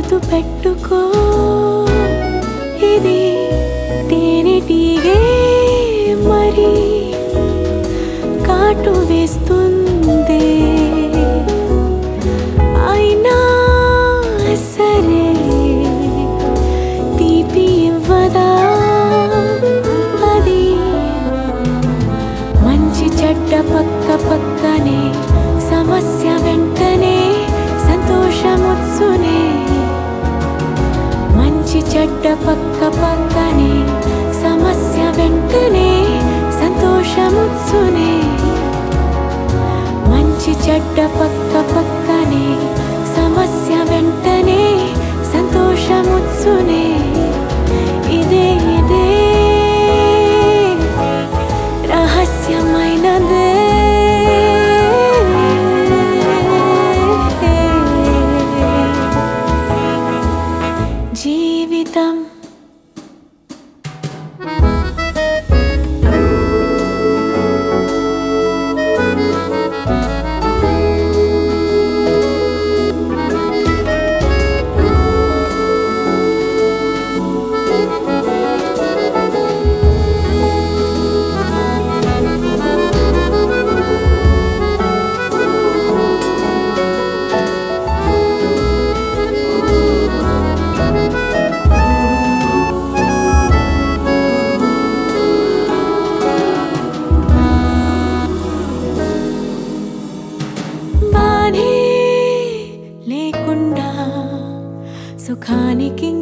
గుర్తు పెట్టుకో ఇది తేనెటీగే మరి కాటు వేస్తుంది అయినా సరే తీపి ఇవ్వదా అది మంచి చెడ్డ పక్క పక్కనే సమస్య వెంటనే సంతోషముచ్చునే మంచి చెడ్డ పక్క పక్కనే సమస్య వెంటనే సంతోషముచ్చునే మంచి చెడ్డ పక్క పక్కనే సమస్య వెంటనే సంతోషముచ్చునే ఇదే ఇదే రహస్యమైనదే జీవితం బాధే లేకుండా సుఖానికి